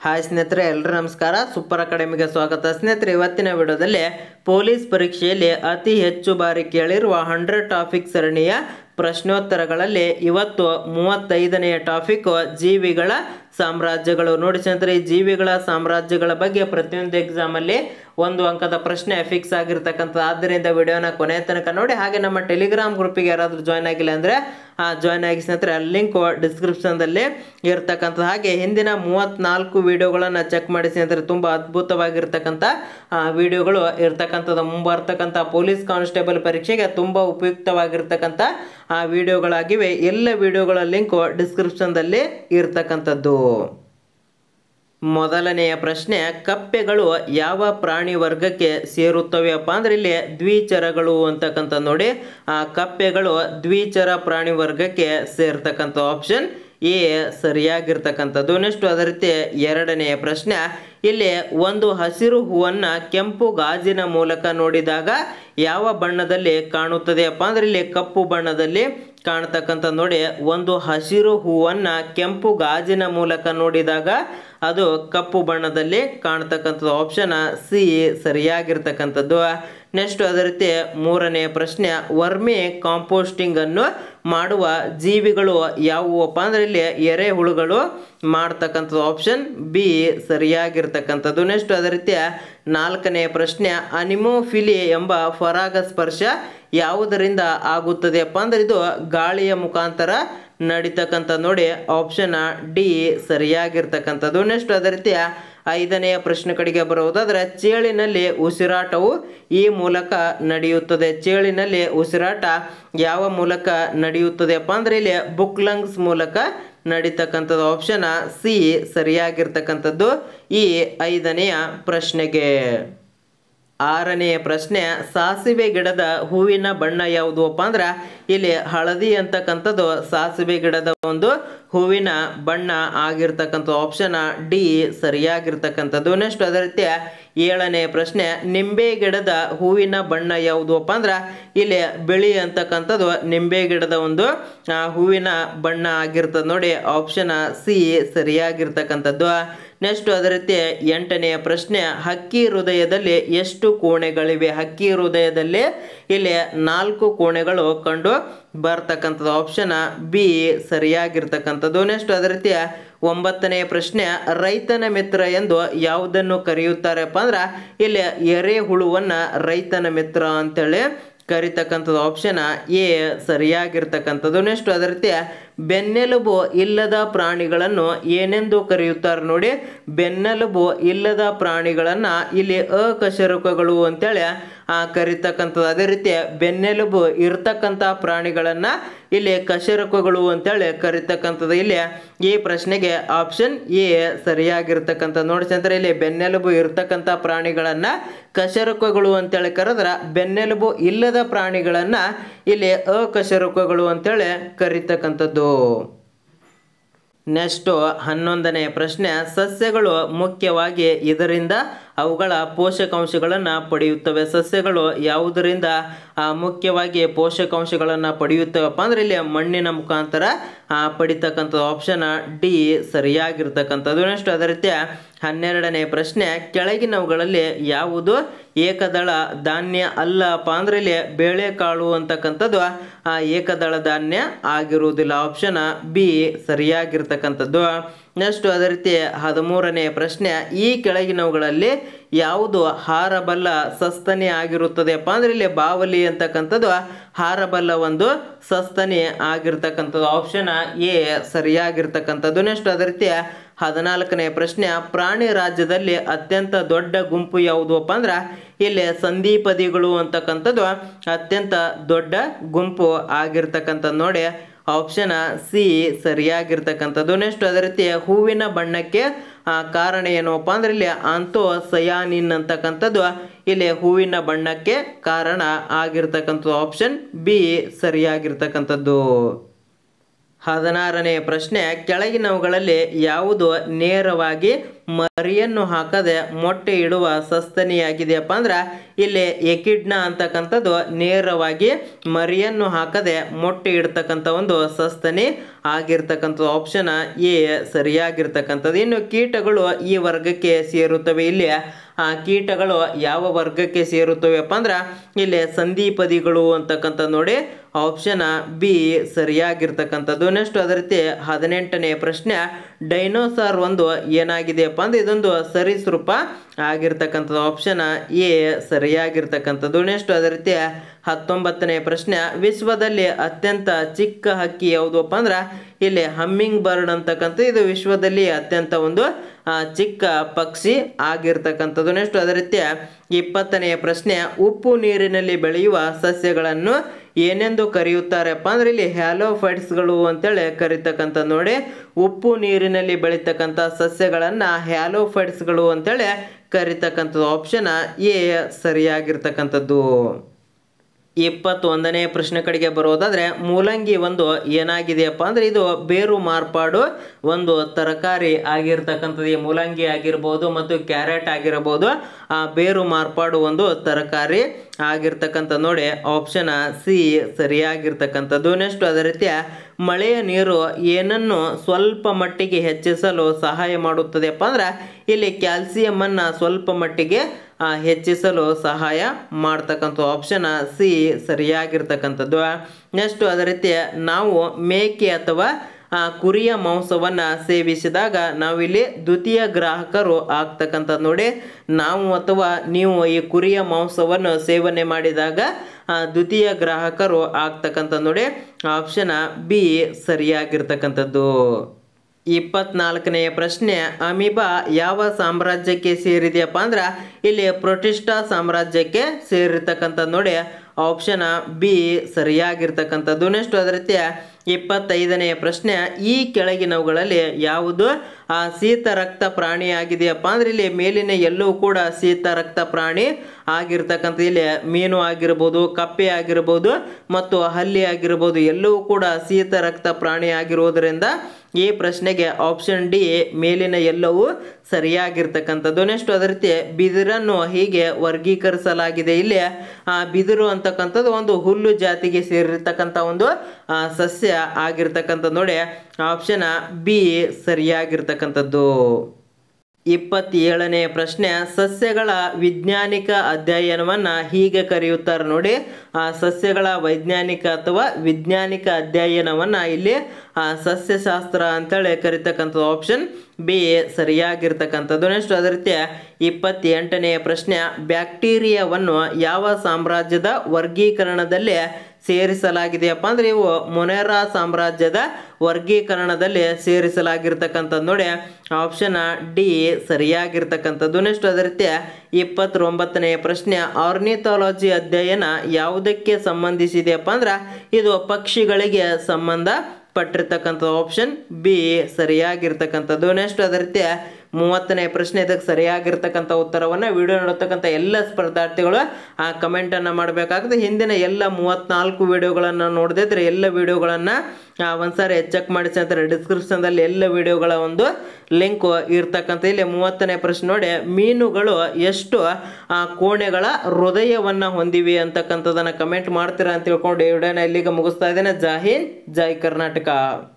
hi ಸ್ನೇಹಿತರೆ ಎಲ್ಲರೂ ನಮಸ್ಕಾರ ಸೂಪರ್ ಅಕಾಡೆಮಿಗೆ ಸ್ವಾಗತ ಸ್ನೇಹಿತರೆ ಇವತ್ತಿನ ವಿಡಿಯೋದಲ್ಲಿ ಪೊಲೀಸ್ ಪರೀಕ್ಷೆಯಲ್ಲಿ ಅತಿ ಹೆಚ್ಚು ಬಾರಿ ಕೇಳಿರುವ ಹಂಡ್ರೆಡ್ ಟಾಪಿಕ್ ಸರಣಿಯ ಪ್ರಶ್ನೋತ್ತರಗಳಲ್ಲಿ ಇವತ್ತು ಮೂವತ್ತೈದನೆಯ ಟಾಪಿಕ್ ಜೀವಿಗಳ ಸಾಮ್ರಾಜ್ಯಗಳು ನೋಡಿ ಸ್ನೇಹಿತರೆ ಈ ಜೀವಿಗಳ ಸಾಮ್ರಾಜ್ಯಗಳ ಬಗ್ಗೆ ಪ್ರತಿಯೊಂದು ಎಕ್ಸಾಮಲ್ಲಿ ಒಂದು ಅಂಕದ ಪ್ರಶ್ನೆ ಫಿಕ್ಸ್ ಆಗಿರ್ತಕ್ಕಂಥ ಆದ್ದರಿಂದ ವಿಡಿಯೋನ ಕೊನೆಯ ತನಕ ನೋಡಿ ಹಾಗೆ ನಮ್ಮ ಟೆಲಿಗ್ರಾಮ್ ಗ್ರೂಪಿಗೆ ಯಾರಾದರೂ ಜಾಯ್ನ್ ಆಗಿಲ್ಲ ಅಂದರೆ ಜಾಯ್ನ್ ಆಗಿ ಸ್ನೇಹಿತರೆ ಲಿಂಕ್ ಡಿಸ್ಕ್ರಿಪ್ಷನ್ದಲ್ಲಿ ಇರ್ತಕ್ಕಂಥ ಹಾಗೆ ಹಿಂದಿನ ಮೂವತ್ನಾಲ್ಕು ವಿಡಿಯೋಗಳನ್ನು ಚೆಕ್ ಮಾಡಿ ಸ್ನೇಹಿತರೆ ತುಂಬ ಅದ್ಭುತವಾಗಿರ್ತಕ್ಕಂಥ ವಿಡಿಯೋಗಳು ಇರ್ತಕ್ಕಂಥದ್ದು ಮುಂಬರ್ತಕ್ಕಂಥ ಪೊಲೀಸ್ ಕಾನ್ಸ್ಟೇಬಲ್ ಪರೀಕ್ಷೆಗೆ ತುಂಬ ಉಪಯುಕ್ತವಾಗಿರ್ತಕ್ಕಂಥ ಆ ವಿಡಿಯೋಗಳಾಗಿವೆ ಎಲ್ಲ ವಿಡಿಯೋಗಳ ಲಿಂಕ್ ಡಿಸ್ಕ್ರಿಪ್ಷನ್ದಲ್ಲಿ ಇರ್ತಕ್ಕಂಥದ್ದು ಮೊದಲನೆಯ ಪ್ರಶ್ನೆ ಕಪ್ಪೆಗಳು ಯಾವ ಪ್ರಾಣಿ ವರ್ಗಕ್ಕೆ ಸೇರುತ್ತವೆಯಪ್ಪ ಅಂದ್ರೆ ಇಲ್ಲಿ ದ್ವಿಚರಗಳು ಅಂತಕ್ಕಂಥ ನೋಡಿ ಆ ಕಪ್ಪೆಗಳು ದ್ವಿಚರ ಪ್ರಾಣಿ ವರ್ಗಕ್ಕೆ ಸೇರ್ತಕ್ಕಂಥ ಆಪ್ಷನ್ ಎ ಸರಿಯಾಗಿರ್ತಕ್ಕಂಥದ್ದು ನೆಕ್ಸ್ಟ್ ಅದೇ ರೀತಿ ಎರಡನೆಯ ಪ್ರಶ್ನೆ ಇಲ್ಲಿ ಒಂದು ಹಸಿರು ಹೂವನ್ನು ಕೆಂಪು ಗಾಜಿನ ಮೂಲಕ ನೋಡಿದಾಗ ಯಾವ ಬಣ್ಣದಲ್ಲಿ ಕಾಣುತ್ತದೆಯಪ್ಪ ಅಂದ್ರೆ ಇಲ್ಲಿ ಕಪ್ಪು ಬಣ್ಣದಲ್ಲಿ ಕಾಣ್ತಕ್ಕಂಥ ನೋಡಿ ಒಂದು ಹಸಿರು ಹೂವನ್ನು ಕೆಂಪು ಗಾಜಿನ ಮೂಲಕ ನೋಡಿದಾಗ ಅದು ಕಪ್ಪು ಬಣ್ಣದಲ್ಲಿ ಕಾಣ್ತಕ್ಕಂಥದ್ದು ಆಪ್ಷನ್ ಸಿ ಸರಿಯಾಗಿರ್ತಕ್ಕಂಥದ್ದು ನೆಕ್ಸ್ಟ್ ಅದೇ ರೀತಿ ಮೂರನೆಯ ಪ್ರಶ್ನೆ ವರ್ಮಿ ಕಾಂಪೋಸ್ಟಿಂಗ್ ಅನ್ನು ಮಾಡುವ ಜೀವಿಗಳು ಯಾವುವಪ್ಪ ಅಂದ್ರೆ ಇಲ್ಲಿ ಎರೆಹುಳುಗಳು ಮಾಡ್ತಕ್ಕಂಥದ್ದು ಆಪ್ಷನ್ ಬಿ ಸರಿಯಾಗಿರ್ತಕ್ಕಂಥದ್ದು ನೆಕ್ಸ್ಟ್ ಅದೇ ರೀತಿ ನಾಲ್ಕನೆಯ ಪ್ರಶ್ನೆ ಅನಿಮೋಫಿಲಿ ಎಂಬ ಪರಾಗಸ್ಪರ್ಶ ಯಾವುದರಿಂದ ಆಗುತ್ತದೆಯಪ್ಪ ಅಂದ್ರೆ ಇದು ಗಾಳಿಯ ಮುಖಾಂತರ ನಡೀತಕ್ಕಂಥ ನೋಡಿ ಆಪ್ಷನ್ ಡಿ ಸರಿಯಾಗಿರ್ತಕ್ಕಂಥದ್ದು ನೆಕ್ಸ್ಟ್ ಅದೇ ರೀತಿ ಐದನೆಯ ಪ್ರಶ್ನೆ ಕಡೆಗೆ ಬರುವುದಾದರೆ ಚೇಳಿನಲ್ಲಿ ಉಸಿರಾಟವು ಈ ಮೂಲಕ ನಡೆಯುತ್ತದೆ ಚೇಳಿನಲ್ಲಿ ಉಸಿರಾಟ ಯಾವ ಮೂಲಕ ನಡೆಯುತ್ತದೆಯಪ್ಪ ಅಂದ್ರೆ ಇಲ್ಲಿ ಬುಕ್ ಲಂಗ್ಸ್ ಮೂಲಕ ನಡೀತಕ್ಕಂಥದ್ದು ಆಪ್ಷನ್ ಸಿ ಸರಿಯಾಗಿರ್ತಕ್ಕಂಥದ್ದು ಈ ಐದನೆಯ ಪ್ರಶ್ನೆಗೆ ಆರನೆಯ ಪ್ರಶ್ನೆ ಸಾಸಿವೆ ಗಿಡದ ಹೂವಿನ ಬಣ್ಣ ಯಾವುದು ಅಪ್ಪ ಅಂದ್ರೆ ಇಲ್ಲಿ ಹಳದಿ ಅಂತಕ್ಕಂಥದ್ದು ಸಾಸಿವೆ ಗಿಡದ ಒಂದು ಹೂವಿನ ಬಣ್ಣ ಆಗಿರ್ತಕ್ಕಂಥ ಆಪ್ಷನ್ ಡಿ ಸರಿಯಾಗಿರ್ತಕ್ಕಂಥದ್ದು ನೆಕ್ಸ್ಟ್ ಅದೇ ರೀತಿ ಏಳನೇ ಪ್ರಶ್ನೆ ನಿಂಬೆ ಗಿಡದ ಹೂವಿನ ಬಣ್ಣ ಯಾವುದು ಅಪ್ಪ ಅಂದ್ರೆ ಇಲ್ಲಿ ಬಿಳಿ ಅಂತಕ್ಕಂಥದ್ದು ನಿಂಬೆ ಗಿಡದ ಒಂದು ಹೂವಿನ ಬಣ್ಣ ಆಗಿರ್ತದೆ ನೋಡಿ ಆಪ್ಷನ್ ಸಿ ಸರಿಯಾಗಿರ್ತಕ್ಕಂಥದ್ದು ನೆಕ್ಸ್ಟ್ ಅದೇ ರೀತಿ ಎಂಟನೆಯ ಪ್ರಶ್ನೆ ಹಕ್ಕಿ ಹೃದಯದಲ್ಲಿ ಎಷ್ಟು ಕೋಣೆಗಳಿವೆ ಹಕ್ಕಿ ಹೃದಯದಲ್ಲಿ ಇಲ್ಲಿ ನಾಲ್ಕು ಕೋಣೆಗಳು ಕಂಡು ಬರ್ತಕ್ಕಂಥದ್ದು ಆಪ್ಷನ್ ಬಿ ಸರಿಯಾಗಿರ್ತಕ್ಕಂಥದ್ದು ನೆಕ್ಸ್ಟ್ ಅದೇ ರೀತಿ ಒಂಬತ್ತನೆಯ ಪ್ರಶ್ನೆ ರೈತನ ಮಿತ್ರ ಎಂದು ಯಾವುದನ್ನು ಕರೆಯುತ್ತಾರಪ್ಪ ಅಂದ್ರೆ ಇಲ್ಲಿ ಎರೆಹುಳುವನ್ನು ರೈತನ ಮಿತ್ರ ಅಂತೇಳಿ ಕರಿತಕ್ಕಂಥದ್ದು ಆಪ್ಷನ್ ಎ ಸರಿಯಾಗಿರ್ತಕ್ಕಂಥದ್ದು ನೆಕ್ಸ್ಟ್ ಅದೇ ರೀತಿ ಬೆನ್ನೆಲುಬು ಇಲ್ಲದ ಪ್ರಾಣಿಗಳನ್ನು ಏನೆಂದು ಕರೆಯುತ್ತಾರೆ ನೋಡಿ ಬೆನ್ನೆಲುಬು ಇಲ್ಲದ ಪ್ರಾಣಿಗಳನ್ನು ಇಲ್ಲಿ ಅಕಶೇರುಕಗಳು ಅಂತೇಳಿ ಕರಿತಕ್ಕಂಥದ್ದು ಅದೇ ರೀತಿ ಬೆನ್ನೆಲುಬು ಇರ್ತಕ್ಕಂಥ ಪ್ರಾಣಿಗಳನ್ನು ಇಲ್ಲಿ ಕಶೇರುಕಗಳು ಅಂತೇಳಿ ಕರಿತಕ್ಕಂಥದ್ದು ಇಲ್ಲಿ ಈ ಪ್ರಶ್ನೆಗೆ ಆಪ್ಷನ್ ಎ ಸರಿಯಾಗಿರ್ತಕ್ಕಂಥ ನೋಡಿ ಸ್ನೇಹಿತರೆ ಇಲ್ಲಿ ಬೆನ್ನೆಲುಬು ಇರ್ತಕ್ಕಂಥ ಪ್ರಾಣಿಗಳನ್ನು ಕಶೇರುಕಗಳು ಅಂತೇಳಿ ಕರೆದ್ರೆ ಬೆನ್ನೆಲುಬು ಇಲ್ಲದ ಪ್ರಾಣಿಗಳನ್ನು ಇಲ್ಲಿ ಅಕಶೇರುಕಗಳು ಅಂತೇಳಿ ಕರಿತಕ್ಕಂಥದ್ದು ನೆಕ್ಸ್ಟು ಹನ್ನೊಂದನೆಯ ಪ್ರಶ್ನೆ ಸಸ್ಯಗಳು ಮುಖ್ಯವಾಗಿ ಇದರಿಂದ ಅವುಗಳ ಪೋಷಕಾಂಶಗಳನ್ನು ಪಡೆಯುತ್ತವೆ ಸಸ್ಯಗಳು ಯಾವುದರಿಂದ ಮುಖ್ಯವಾಗಿ ಪೋಷಕಾಂಶಗಳನ್ನು ಪಡೆಯುತ್ತವಪ್ಪ ಅಂದ್ರೆ ಇಲ್ಲಿ ಮಣ್ಣಿನ ಮುಖಾಂತರ ಪಡಿತಕ್ಕಂಥದ್ದು ಆಪ್ಷನ್ ಡಿ ಸರಿಯಾಗಿರ್ತಕ್ಕಂಥದ್ದು ನೆಕ್ಸ್ಟ್ ಅದೇ ರೀತಿ ಹನ್ನೆರಡನೇ ಪ್ರಶ್ನೆ ಕೆಳಗಿನವುಗಳಲ್ಲಿ ಯಾವುದು ಏಕದಳ ಧಾನ್ಯ ಅಲ್ಲಪ್ಪ ಅಂದ್ರೆ ಇಲ್ಲಿ ಬೇಳೆಕಾಳು ಅಂತಕ್ಕಂಥದ್ದು ಆ ಏಕದಳ ಧಾನ್ಯ ಆಗಿರುವುದಿಲ್ಲ ಆಪ್ಷನ್ ಬಿ ಸರಿಯಾಗಿರ್ತಕ್ಕಂಥದ್ದು ನೆಕ್ಸ್ಟ್ ಅದೇ ರೀತಿ ಹದಿಮೂರನೇ ಪ್ರಶ್ನೆ ಈ ಕೆಳಗಿನವುಗಳಲ್ಲಿ ಯಾವುದು ಹಾರಬಲ್ಲ ಸಸ್ತನಿ ಆಗಿರುತ್ತದೆಪ್ಪ ಅಂದ್ರೆ ಇಲ್ಲಿ ಬಾವಲಿ ಅಂತಕ್ಕಂಥದ್ದು ಹಾರಬಲ್ಲ ಒಂದು ಸಸ್ತನಿ ಆಗಿರ್ತಕ್ಕಂಥದ್ದು ಆಪ್ಷನ್ ಎ ಸರಿಯಾಗಿರ್ತಕ್ಕಂಥದ್ದು ನೆಕ್ಸ್ಟ್ ಅದೇ ರೀತಿ ಹದಿನಾಲ್ಕನೇ ಪ್ರಶ್ನೆ ಪ್ರಾಣಿ ರಾಜ್ಯದಲ್ಲಿ ಅತ್ಯಂತ ದೊಡ್ಡ ಗುಂಪು ಯಾವುದು ಅಪ್ಪ ಅಂದ್ರೆ ಇಲ್ಲಿ ಸಂದೀಪದಿಗಳು ಅಂತಕ್ಕಂಥದ್ದು ಅತ್ಯಂತ ದೊಡ್ಡ ಗುಂಪು ಆಗಿರ್ತಕ್ಕಂಥದ್ದು ನೋಡಿ ಆಪ್ಷನ್ ಸಿ ಸರಿಯಾಗಿರ್ತಕ್ಕಂಥದ್ದು ನೆಕ್ಸ್ಟ್ ಅದೇ ರೀತಿ ಹೂವಿನ ಬಣ್ಣಕ್ಕೆ ಕಾರಣ ಏನಪ್ಪ ಅಂದ್ರೆ ಇಲ್ಲಿ ಆಂತೋ ಸಯಾನಿನ್ ಅಂತಕ್ಕಂಥದ್ದು ಇಲ್ಲಿ ಹೂವಿನ ಬಣ್ಣಕ್ಕೆ ಕಾರಣ ಆಗಿರ್ತಕ್ಕಂಥದ್ದು ಆಪ್ಷನ್ ಬಿ ಸರಿಯಾಗಿರ್ತಕ್ಕಂಥದ್ದು ಹದಿನಾರನೇ ಪ್ರಶ್ನೆ ಕೆಳಗಿನವುಗಳಲ್ಲಿ ಯಾವುದು ನೇರವಾಗಿ ಮರಿಯನ್ನು ಹಾಕದೆ ಮೊಟ್ಟೆ ಇಡುವ ಸಸ್ತನಿಯಾಗಿದೆಯಪ್ಪ ಅಂದ್ರೆ ಇಲ್ಲಿ ಎಕಿಡ್ನ ಅಂತಕ್ಕಂಥದ್ದು ನೇರವಾಗಿ ಮರಿಯನ್ನು ಹಾಕದೆ ಮೊಟ್ಟೆ ಇಡ್ತಕ್ಕಂಥ ಒಂದು ಸಸ್ತನಿ ಆಗಿರ್ತಕ್ಕಂಥ ಆಪ್ಷನ್ ಎ ಸರಿಯಾಗಿರ್ತಕ್ಕಂಥದ್ದು ಇನ್ನು ಕೀಟಗಳು ಈ ವರ್ಗಕ್ಕೆ ಸೇರುತ್ತವೆ ಇಲ್ಲಿ ಆ ಕೀಟಗಳು ಯಾವ ವರ್ಗಕ್ಕೆ ಸೇರುತ್ತವೆಪ್ಪ ಅಂದ್ರೆ ಇಲ್ಲಿ ಸಂಧಿಪದಿಗಳು ಅಂತಕ್ಕಂಥ ನೋಡಿ ಆಪ್ಷನ್ ಬಿ ಸರಿಯಾಗಿರ್ತಕ್ಕಂಥದ್ದು ನೆಕ್ಸ್ಟ್ ಅದೇ ರೀತಿ ಹದಿನೆಂಟನೇ ಪ್ರಶ್ನೆ ಡೈನೋಸಾರ್ ಒಂದು ಏನಾಗಿದೆಯಪ್ಪ ಅಂದ್ರೆ ಇದೊಂದು ಸರೀಸೃಪ ಆಗಿರ್ತಕ್ಕಂಥದ್ದು ಆಪ್ಷನ್ ಎ ಸರಿಯಾಗಿರ್ತಕ್ಕಂಥದ್ದು ನೆಕ್ಸ್ಟ್ ಅದೇ ರೀತಿ ಹತ್ತೊಂಬತ್ತನೇ ಪ್ರಶ್ನೆ ವಿಶ್ವದಲ್ಲಿ ಅತ್ಯಂತ ಚಿಕ್ಕ ಹಕ್ಕಿ ಯಾವುದಪ್ಪ ಅಂದ್ರೆ ಇಲ್ಲಿ ಹಮ್ಮಿಂಗ್ ಬರ್ಡ್ ಅಂತಕ್ಕಂಥ ಇದು ವಿಶ್ವದಲ್ಲಿ ಅತ್ಯಂತ ಒಂದು ಆ, ಚಿಕ್ಕ ಪಕ್ಷಿ ಆಗಿರ್ತಕ್ಕಂಥದ್ದು ನೆಕ್ಸ್ಟ್ ಅದೇ ರೀತಿ ಇಪ್ಪತ್ತನೆಯ ಪ್ರಶ್ನೆ ಉಪ್ಪು ನೀರಿನಲ್ಲಿ ಬೆಳೆಯುವ ಸಸ್ಯಗಳನ್ನು ಏನೆಂದು ಕರೆಯುತ್ತಾರಪ್ಪ ಅಂದ್ರೆ ಇಲ್ಲಿ ಹ್ಯಾಲೋಫೈಟ್ಸ್ಗಳು ಅಂತೇಳಿ ಕರಿತಕ್ಕಂಥ ನೋಡಿ ಉಪ್ಪು ನೀರಿನಲ್ಲಿ ಬೆಳೀತಕ್ಕಂಥ ಸಸ್ಯಗಳನ್ನು ಹ್ಯಾಲೋಫೈಟ್ಸ್ಗಳು ಅಂತೇಳಿ ಕರಿತಕ್ಕಂಥದ್ದು ಆಪ್ಷನ್ ಎ ಸರಿಯಾಗಿರ್ತಕ್ಕಂಥದ್ದು ಇಪ್ಪತ್ತೊಂದನೇ ಪ್ರಶ್ನೆ ಕಡೆಗೆ ಬರೋದಾದ್ರೆ ಮೂಲಂಗಿ ಒಂದು ಏನಾಗಿದೆಯಪ್ಪ ಅಂದ್ರೆ ಇದು ಬೇರು ಮಾರ್ಪಾಡು ಒಂದು ತರಕಾರಿ ಆಗಿರ್ತಕ್ಕಂಥದ್ದು ಈ ಮೂಲಂಗಿ ಆಗಿರ್ಬೋದು ಮತ್ತು ಕ್ಯಾರೆಟ್ ಆಗಿರಬಹುದು ಆ ಬೇರು ಮಾರ್ಪಾಡು ಒಂದು ತರಕಾರಿ ಆಗಿರ್ತಕ್ಕಂಥ ನೋಡಿ ಆಪ್ಷನ್ ಸಿ ಸರಿಯಾಗಿರ್ತಕ್ಕಂಥದ್ದು ನೆಕ್ಸ್ಟ್ ಅದೇ ರೀತಿಯ ಮಳೆಯ ನೀರು ಏನನ್ನು ಸ್ವಲ್ಪ ಮಟ್ಟಿಗೆ ಹೆಚ್ಚಿಸಲು ಸಹಾಯ ಮಾಡುತ್ತದೆಪ್ಪ ಅಂದ್ರೆ ಇಲ್ಲಿ ಕ್ಯಾಲ್ಸಿಯಂ ಅನ್ನ ಸ್ವಲ್ಪ ಮಟ್ಟಿಗೆ ಆ, ಹೆಚ್ಚಿಸಲು ಸಹಾಯ ಮಾಡ್ತಕ್ಕಂಥ ಆಪ್ಷನ್ ಸಿ ಸರಿಯಾಗಿರ್ತಕ್ಕಂಥದ್ದು ನೆಕ್ಸ್ಟ್ ಅದೇ ರೀತಿ ನಾವು ಮೇಕೆ ಅಥವಾ ಆ, ಕುರಿಯ ಮಾಂಸವನ್ನು ಸೇವಿಸಿದಾಗ ನಾವಿಲ್ಲಿ ದ್ವಿತೀಯ ಗ್ರಾಹಕರು ಆಗ್ತಕ್ಕಂಥದ್ದು ನೋಡಿ ನಾವು ಅಥವಾ ನೀವು ಈ ಕುರಿಯ ಮಾಂಸವನ್ನು ಸೇವನೆ ಮಾಡಿದಾಗ ಆ, ದ್ವಿತೀಯ ಗ್ರಾಹಕರು ಆಗ್ತಕ್ಕಂಥ ನೋಡಿ ಆಪ್ಷನ್ ಬಿ ಸರಿಯಾಗಿರ್ತಕ್ಕಂಥದ್ದು ಇಪ್ಪತ್ನಾಲ್ಕನೆಯ ಪ್ರಶ್ನೆ ಅಮೀಬಾ ಯಾವ ಸಾಮ್ರಾಜ್ಯಕ್ಕೆ ಸೇರಿದೆಯಪ್ಪ ಅಂದ್ರೆ ಇಲ್ಲಿ ಪ್ರೊಟಿಸ್ಟಾ ಸಾಮ್ರಾಜ್ಯಕ್ಕೆ ಸೇರಿರ್ತಕ್ಕಂಥದ್ದು ನೋಡಿ ಆಪ್ಷನ್ ಬಿ ಸರಿಯಾಗಿರ್ತಕ್ಕಂಥದ್ದು ನೆಕ್ಸ್ಟ್ ಅದೇ ರೀತಿ ಇಪ್ಪತ್ತೈದನೆಯ ಪ್ರಶ್ನೆ ಈ ಕೆಳಗಿನವುಗಳಲ್ಲಿ ಯಾವುದು ಆ ಶೀತ ರಕ್ತ ಪ್ರಾಣಿ ಆಗಿದೆಯಪ್ಪ ಅಂದ್ರೆ ಇಲ್ಲಿ ಮೇಲಿನ ಎಲ್ಲವೂ ಕೂಡ ಶೀತ ರಕ್ತ ಪ್ರಾಣಿ ಆಗಿರ್ತಕ್ಕಂಥ ಇಲ್ಲಿ ಮೀನು ಆಗಿರ್ಬೋದು ಕಪ್ಪೆ ಆಗಿರ್ಬೋದು ಮತ್ತು ಹಲ್ಲಿ ಆಗಿರ್ಬೋದು ಎಲ್ಲವೂ ಕೂಡ ಶೀತ ರಕ್ತ ಪ್ರಾಣಿ ಆಗಿರುವುದರಿಂದ ಈ ಪ್ರಶ್ನೆಗೆ ಆಪ್ಷನ್ ಡಿ ಮೇಲಿನ ಎಲ್ಲವೂ ಸರಿಯಾಗಿರ್ತಕ್ಕಂಥದ್ದು ನೆಕ್ಸ್ಟ್ ಅದೇ ರೀತಿ ಬಿದಿರನ್ನು ಹೀಗೆ ವರ್ಗೀಕರಿಸಲಾಗಿದೆ ಇಲ್ಲಿ ಆ ಬಿದಿರು ಅಂತಕ್ಕಂಥದ್ದು ಒಂದು ಹುಲ್ಲು ಜಾತಿಗೆ ಸೇರಿರ್ತಕ್ಕಂಥ ಒಂದು ಆ, ಸಸ್ಯ ಆಗಿರ್ತಕ್ಕಂಥದ್ದು ನೋಡಿ ಆಪ್ಷನ್ ಬಿ ಸರಿಯಾಗಿರ್ತಕ್ಕಂಥದ್ದು ಇಪ್ಪತ್ತೇಳನೇ ಪ್ರಶ್ನೆ ಸಸ್ಯಗಳ ವೈಜ್ಞಾನಿಕ ಅಧ್ಯಯನವನ್ನ ಹೀಗೆ ಕರೆಯುತ್ತಾರೆ ನೋಡಿ ಆ ಸಸ್ಯಗಳ ವೈಜ್ಞಾನಿಕ ಅಥವಾ ವಿಜ್ಞಾನಿಕ ಅಧ್ಯಯನವನ್ನ ಇಲ್ಲಿ ಆ ಸಸ್ಯಶಾಸ್ತ್ರ ಅಂತೇಳಿ ಕರಿತಕ್ಕಂಥದ್ದು ಆಪ್ಷನ್ ಬಿ ಸರಿಯಾಗಿರ್ತಕ್ಕಂಥದ್ದು ನೆಕ್ಸ್ಟ್ ಅದೇ ರೀತಿ ಇಪ್ಪತ್ತೆಂಟನೆಯ ಪ್ರಶ್ನೆ ಬ್ಯಾಕ್ಟೀರಿಯಾವನ್ನು ಯಾವ ಸಾಮ್ರಾಜ್ಯದ ವರ್ಗೀಕರಣದಲ್ಲಿ ಸೇರಿಸಲಾಗಿದೆಯಪ್ಪ ಅಂದ್ರೆ ಇವು ಮೊನೆರಾ ಸಾಮ್ರಾಜ್ಯದ ವರ್ಗೀಕರಣದಲ್ಲಿ ಸೇರಿಸಲಾಗಿರ್ತಕ್ಕಂಥದ್ದು ನೋಡಿ ಆಪ್ಷನ್ ಡಿ ಸರಿಯಾಗಿರ್ತಕ್ಕಂಥದ್ದು ನೆಕ್ಸ್ಟ್ ಅದೇ ರೀತಿ ಇಪ್ಪತ್ತೊಂಬತ್ತನೆಯ ಪ್ರಶ್ನೆ ಆರ್ನಿಥಾಲಜಿ ಅಧ್ಯಯನ ಯಾವುದಕ್ಕೆ ಸಂಬಂಧಿಸಿದೆಯಪ್ಪ ಅಂದ್ರೆ ಇದು ಪಕ್ಷಿಗಳಿಗೆ ಸಂಬಂಧ ಪಟ್ಟಿರ್ತಕ್ಕಂಥ ಆಪ್ಷನ್ ಬಿ ಸರಿಯಾಗಿರ್ತಕ್ಕಂಥದ್ದು ನೆಕ್ಸ್ಟ್ ಅದೇ ರೀತಿ ಮೂವತ್ತನೇ ಪ್ರಶ್ನೆ ಇದಕ್ಕೆ ಸರಿಯಾಗಿರ್ತಕ್ಕಂಥ ಉತ್ತರವನ್ನು ವಿಡಿಯೋ ನೋಡತಕ್ಕಂಥ ಎಲ್ಲ ಸ್ಪರ್ಧಾರ್ಥಿಗಳು ಆ ಕಮೆಂಟನ್ನು ಮಾಡಬೇಕಾಗುತ್ತೆ ಹಿಂದಿನ ಎಲ್ಲ ಮೂವತ್ನಾಲ್ಕು ವಿಡಿಯೋಗಳನ್ನು ನೋಡದಿದ್ರೆ ಎಲ್ಲ ವಿಡಿಯೋಗಳನ್ನು ಒಂದ್ಸಾರಿ ಚೆಕ್ ಮಾಡಿಸಿ ಅಂತಾರೆ ಡಿಸ್ಕ್ರಿಪ್ಷನ್ದಲ್ಲಿ ಎಲ್ಲ ವಿಡಿಯೋಗಳ ಒಂದು ಲಿಂಕ್ ಇರ್ತಕ್ಕಂಥ ಇಲ್ಲಿ ಮೂವತ್ತನೇ ಪ್ರಶ್ನೆ ನೋಡಿ ಮೀನುಗಳು ಎಷ್ಟು ಆ ಕೋಣೆಗಳ ಹೃದಯವನ್ನು ಹೊಂದಿವೆ ಅಂತಕ್ಕಂಥದ್ದನ್ನು ಕಮೆಂಟ್ ಮಾಡ್ತೀರಾ ಅಂತ ತಿಳ್ಕೊಂಡು ಈ ವಿಡಿಯೋನ ಇಲ್ಲಿಗೆ ಮುಗಿಸ್ತಾ ಇದ್ದೇನೆ ಜೈ ಹಿಂದ್ ಜೈ ಕರ್ನಾಟಕ